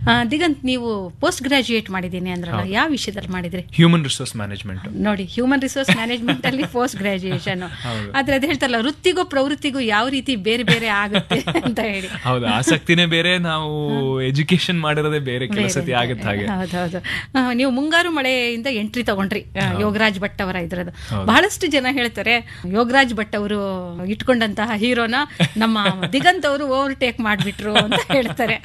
ಆ, ದಿಗಂತ್ ನೀವು post graduate ಮಾಡಿದ್ದೀನಿ ಅಂದ್ರಲ್ಲ ಯಾವ ವಿಷಯದಲ್ಲಿ ಮಾಡಿದ್ರಿ ಹ್ಯೂಮನ್ ರಿಸೋರ್ಸ್ ಮ್ಯಾನೇಜ್ಮೆಂಟ್ ನೋಡಿ ಹ್ಯೂಮನ್ ರಿಸೋರ್ಸ್ ಮ್ಯಾನೇಜ್ಮೆಂಟ್ ಅಲ್ಲಿ ಪೋಸ್ಟ್ ಗ್ರಾಜುಯೇಷನ್ ಆದ್ರೆ ಅದು ಹೇಳ್ತಾರಲ್ಲ ವೃತ್ತಿಗೂ ಪ್ರವೃತ್ತಿಗೂ ಯಾವ ರೀತಿ ಬೇರೆ ಬೇರೆ ಆಗುತ್ತೆ ಅಂತ ಹೇಳಿ ಹೌದು ಆಸಕ್ತಿನೇ ಬೇರೆ ನಾವು ಎಜುಕೇಶನ್ ಮಾಡಿರೋದೇ ಬೇರೆ ಕೆಲಸತಿ ಆಗುತ್ತೆ ಹಾಗೆ ಹೌದೌದು ಆ, ನೀವು ಮುಂಗಾರು ಮಳೆಯಿಂದ ಎಂಟ್ರಿ ತಗೊಂಡ್ರಿ ಆ, ಯೋಗರಾಜ್ ಭಟ್ ಅವರ ಇದ್ರದ್ದು ಬಹಳಷ್ಟು ಜನ ಹೇಳ್ತಾರೆ ಯೋಗರಾಜ್ ಭಟ್ ಅವರು ಇಟ್ಕೊಂಡಂತಹ ಹೀರೋನ ನಮ್ಮ ದಿಗಂತ್ ಅವರು ಓವರ್ಟೇಕ್ ಮಾಡ್ಬಿಟ್ರು ಅಂತ ಹೇಳ್ತಾರೆ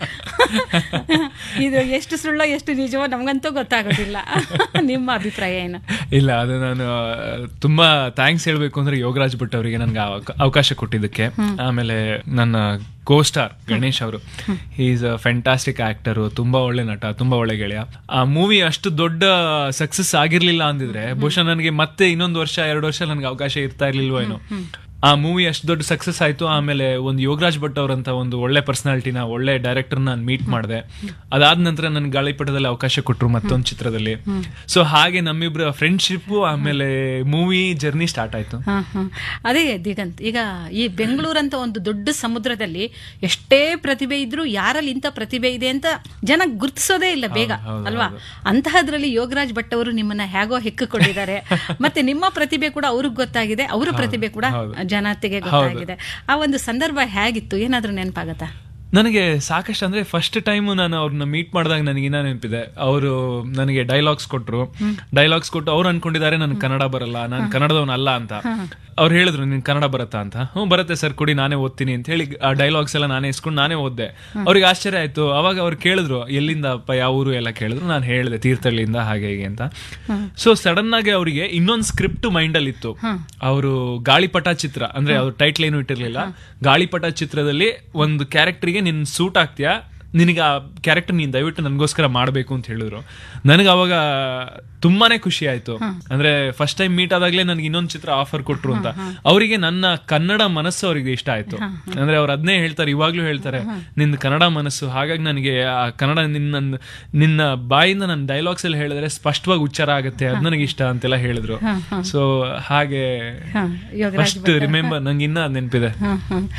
ಇದು ಎಷ್ಟು ಸುಳ್ಳೋ ಎಷ್ಟು ನಿಜವೋ ನಮ್ಗಂತೂ ಗೊತ್ತಾಗೋದಿಲ್ಲ ನಿಮ್ಮ ಅಭಿಪ್ರಾಯ ಏನು ಇಲ್ಲ ಅದು ನಾನು ಆ, ತುಂಬಾ ಥ್ಯಾಂಕ್ಸ್ ಹೇಳ್ಬೇಕು ಅಂದ್ರೆ ಯೋಗರಾಜ್ ಭಟ್ ಅವರಿಗೆ ನನ್ಗೆ ಅವಕ- ಅವಕಾಶ ಕೊಟ್ಟಿದ್ದಕ್ಕೆ ಆಮೇಲೆ ನನ್ನ ಕೋ ಸ್ಟಾರ್ ಗಣೇಶ್ ಅವರು ಈಸ್ ಅ ಫ್ಯಾಂಟಾಸ್ಟಿಕ್ ಆಕ್ಟರ್ ತುಂಬಾ ಒಳ್ಳೆ ನಟ ತುಂಬಾ ಒಳ್ಳೆ ಗೆಳೆಯ ಆ ಮೂವಿ ಅಷ್ಟು ದೊಡ್ಡ ಸಕ್ಸಸ್ ಆಗಿರ್ಲಿಲ್ಲ ಅಂದಿದ್ರೆ ಬಹುಶಃ ನನಗೆ ಮತ್ತೆ ಇನ್ನೊಂದು ವರ್ಷ ಎರಡು ವರ್ಷ ನನಗೆ ಅವಕಾಶ ಇರ್ತಾ ಇರ್ಲಿಲ್ವೋ ಏನೋ ಆ ಮೂವಿ ಅಷ್ಟು ದೊಡ್ಡ ಸಕ್ಸಸ್ ಆಯ್ತು ಆಮೇಲೆ ಒಂದು ಯೋಗರಾಜ್ ಭಟ್ ಅವರಂತ ಒಂದು ಒಳ್ಳೆ ಪರ್ಸನಾಲಿಟಿನ ಒಳ್ಳೆ ಡೈರೆಕ್ಟರ್ ನಾನು ಮೀಟ್ ಮಾಡಿದೆ ಅದಾದ ನಂತರ ನನ್ಗೆ ಗಾಳಿಪಟದಲ್ಲಿ ಅವಕಾಶ ಕೊಟ್ಟರು ಮತ್ತೊಂದು ಚಿತ್ರದಲ್ಲಿ ಸೊ ಹಾಗೆ ನಮ್ಮಿಬ್ರ ಫ್ರೆಂಡ್ಶಿಪ್ ಆಮೇಲೆ ಮೂವಿ ಜರ್ನಿ ಸ್ಟಾರ್ಟ್ ಆಯ್ತು ಹ, ಹ. ಅದೇ ದಿಗಂತ್ ಈಗ ಈ ಬೆಂಗಳೂರಂತ ಒಂದು ದೊಡ್ಡ ಸಮುದ್ರದಲ್ಲಿ ಎಷ್ಟೇ ಪ್ರತಿಭೆ ಇದ್ರೂ ಯಾರಲ್ಲಿ ಇಂಥ ಪ್ರತಿಭೆ ಇದೆ ಅಂತ ಜನ ಗುರ್ತಿಸೋದೇ ಇಲ್ಲ ಬೇಗ ಅಲ್ವಾ ಅಂತಹದ್ರಲ್ಲಿ ಯೋಗರಾಜ್ ಭಟ್ ಅವರು ನಿಮ್ಮನ್ನ ಹೇಗೋ ಹೆಕ್ಕಿಕೊಂಡಿದ್ದಾರೆ ಮತ್ತೆ ನಿಮ್ಮ ಪ್ರತಿಭೆ ಕೂಡ ಅವ್ರಿಗೆ ಗೊತ್ತಾಗಿದೆ ಅವರ ಪ್ರತಿಭೆ ಕೂಡ ಜನತೆಗೆ ಗೊತ್ತಾಗಿದೆ ಆ ಒಂದು ಸಂದರ್ಭ ಹೇಗಿತ್ತು ಏನಾದ್ರೂ ನೆನಪಾಗತ್ತಾ ನನಗೆ ಸಾಕಷ್ಟು ಅಂದ್ರೆ ಫಸ್ಟ್ ಟೈಮ್ ನಾನು ಅವ್ರನ್ನ ಮೀಟ್ ಮಾಡಿದಾಗ ನನಗೆ ಇನ್ನ ನೆನಪಿದೆ ಅವರು ನನಗೆ ಡೈಲಾಗ್ಸ್ ಕೊಟ್ರು ಡೈಲಾಗ್ಸ್ ಕೊಟ್ಟು ಅವ್ರು ಅನ್ಕೊಂಡಿದ್ದಾರೆ ನನ್ ಕನ್ನಡ ಬರಲ್ಲ ನಾನು ಕನ್ನಡದವನ್ ಅಲ್ಲ ಅಂತ ಅವ್ರು ಹೇಳಿದ್ರು ನಿನ್ ಕನ್ನಡ ಬರುತ್ತಾ ಅಂತ ಹ್ಞೂ ಬರುತ್ತೆ ಸರ್ ಕೊಡಿ ನಾನೇ ಓದ್ತೀನಿ ಅಂತ ಹೇಳಿ ಆ ಡೈಲಾಗ್ಸ್ ಎಲ್ಲ ನಾನೇ ಇಸ್ಕೊಂಡು ನಾನೇ ಓದ್ದೆ ಅವ್ರಿಗೆ ಆಶ್ಚರ್ಯ ಆಯ್ತು ಅವಾಗ ಅವ್ರು ಕೇಳಿದ್ರು ಎಲ್ಲಿಂದ ಅಪ್ಪ ಯಾವ ಊರು ಎಲ್ಲ ಕೇಳಿದ್ರು ನಾನು ಹೇಳಿದೆ ತೀರ್ಥಹಳ್ಳಿಯಿಂದ ಹಾಗೆ ಹೀಗೆ ಅಂತ ಸೊ ಸಡನ್ ಆಗಿ ಅವರಿಗೆ ಇನ್ನೊಂದು ಸ್ಕ್ರಿಪ್ಟ್ ಮೈಂಡ್ ಅಲ್ಲಿ ಇತ್ತು ಅವರು ಗಾಳಿಪಟ ಚಿತ್ರ ಅಂದ್ರೆ ಅವ್ರ ಟೈಟ್ಲ್ ಏನು ಇಟ್ಟಿರ್ಲಿಲ್ಲ ಗಾಳಿಪಟ ಚಿತ್ರದಲ್ಲಿ ಒಂದು ಕ್ಯಾರೆಕ್ಟರ್ಗೆ ನಿನ್ ಸೂಟ್ ಆಗ್ತೀಯಾ ನಿನಗೆ ಆ ಕ್ಯಾರೆಕ್ಟರ್ ನೀನ್ ದಯವಿಟ್ಟು ನನಗೋಸ್ಕರ ಮಾಡಬೇಕು ಅಂತ ಹೇಳಿದ್ರು ನನಗೆ ಅವಾಗ ತುಂಬಾನೇ ಖುಷಿ ಆಯ್ತು ಅಂದ್ರೆ ಫಸ್ಟ್ ಟೈಮ್ ಮೀಟ್ ಆದಾಗ್ಲೇ ನನಗೆ ಇನ್ನೊಂದು ಚಿತ್ರ ಆಫರ್ ಕೊಟ್ರು ಅಂತ ಅವರಿಗೆ ನನ್ನ ಕನ್ನಡ ಮನಸ್ಸು ಅವರಿಗೆ ಇಷ್ಟ ಆಯ್ತು ಅಂದ್ರೆ ಅವ್ರು ಅದನ್ನೇ ಹೇಳ್ತಾರೆ ಇವಾಗ್ಲೂ ಹೇಳ್ತಾರೆ ನಿನ್ನ ಕನ್ನಡ ಮನಸ್ಸು ಹಾಗಾಗಿ ನನಗೆ ಆ ಕನ್ನಡ ನಿನ್ನ ನಿನ್ನ ಬಾಯಿಂದ ನನ್ನ ಡೈಲಾಗ್ಸ್ ಎಲ್ಲ ಹೇಳಿದ್ರೆ ಸ್ಪಷ್ಟವಾಗಿ ಉಚ್ಚಾರ ಆಗುತ್ತೆ ಅದು ನನಗೆ ಇಷ್ಟ ಅಂತೆಲ್ಲ ಹೇಳಿದ್ರು ಸೊ ಹಾಗೆ ಹ, ಯೋಗರಾಜ್ ಫಸ್ಟ್ ರಿಮೆಂಬರ್ ನಂಗೆ ಇನ್ನ ನೆನಪಿದೆ ಹ, ಹ.